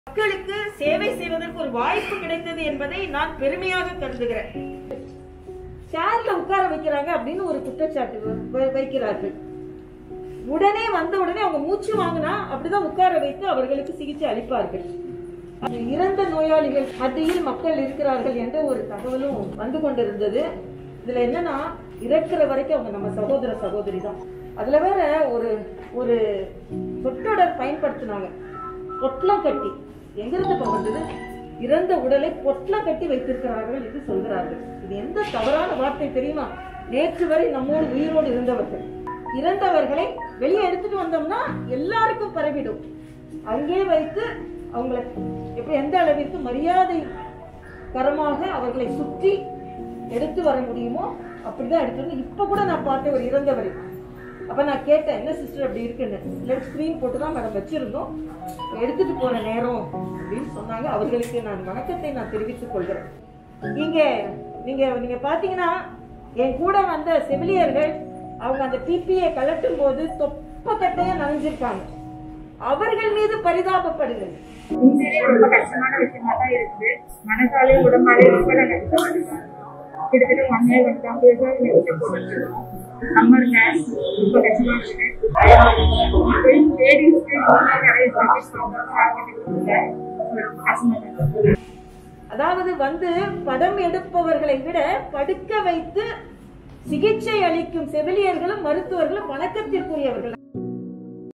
மக்களுக்கு சேவை செய்வதற்கு ஒரு வாய்ப்பு கிடைத்தது என்பதை நான் பெருமையாக கருதுகிறேன் சேர்ல உட்கார வைக்கிறாங்க அப்படின்னு ஒரு குற்றச்சாட்டு வ- வ- வைக்கிறார்கள் உடனே வந்த உடனே அவங்க மூச்சு வாங்கினா அப்படிதான் உட்கார வைத்து அவர்களுக்கு சிகிச்சை அளிப்பார்கள் அது இறந்த நோயாளிகள் மத்தியில் மக்கள் இருக்கிறார்கள் என்ற ஒரு தகவலும் வந்து கொண்டிருந்தது இதுல என்னன்னா இறக்குற வரைக்கும் அவங்க நம்ம சகோதர சகோதரி தான் அதுல வேற ஒரு ஒரு சொற்றொடர் பயன்படுத்தினாங்க பொட்லம் கட்டி எங்கிருந்து இப்ப வந்தது இறந்த உடலை பொட்லம் கட்டி வைத்திருக்கிறார்கள் என்று சொல்கிறார்கள் இது எந்த தவறான வார்த்தை தெரியுமா நேற்று வரை நம்மோடு உயிரோடு இருந்தவர்கள் இறந்தவர்களை வெளியே எடுத்துட்டு வந்தோம்னா எல்லாருக்கும் பரவிடும் அங்கே வைத்து அவங்களை எப்படி எந்த அளவிற்கு மரியாதை கரமாக அவர்களை சுற்றி எடுத்து வர முடியுமோ அப்படிதான் எடுத்து வந்து இப்ப கூட நான் பார்த்தேன் ஒரு இறந்தவரை அப்ப நான் கேட்டேன் என்ன சிஸ்டர் அப்படி இருக்குன்னு இல்லை ஸ்க்ரீன் போட்டு தான் மேடம் வச்சிருந்தோம் எடுத்துட்டு போற நேரம் அப்படின்னு சொன்னாங்க அவர்களுக்கு நான் வணக்கத்தை நான் தெரிவித்துக் கொள்கிறேன் இங்க நீங்க நீங்க பாத்தீங்கன்னா என் கூட வந்த செவிலியர்கள் அவங்க அந்த பிபியை கலட்டும் போது தொப்ப கட்டையா நனைஞ்சிருக்காங்க அவர்கள் மீது பரிதாபப்படுங்கள் உண்மையிலே ரொம்ப கஷ்டமான விஷயமா தான் இருக்கு மனசாலே உடம்பாலே ரொம்ப நான் கஷ்டப்பட்டுருக்கேன் கிட்டத்தட்ட ஒன் இயர் ஒன் டாப் இயர்ஸாக நெக்ஸ்ட் போட்டுருக்கோம் நம்பருங்க ரொம்ப கஷ்டமா இருக்கு லேடிஸ்க்கு நிறைய சர்வீஸ் ரொம்ப கஷ்டமா இருக்கு அதாவது வந்து படம் எடுப்பவர்களை விட படுக்க வைத்து சிகிச்சை அளிக்கும் செவிலியர்களும் மருத்துவர்களும் வணக்கத்திற்குரியவர்கள்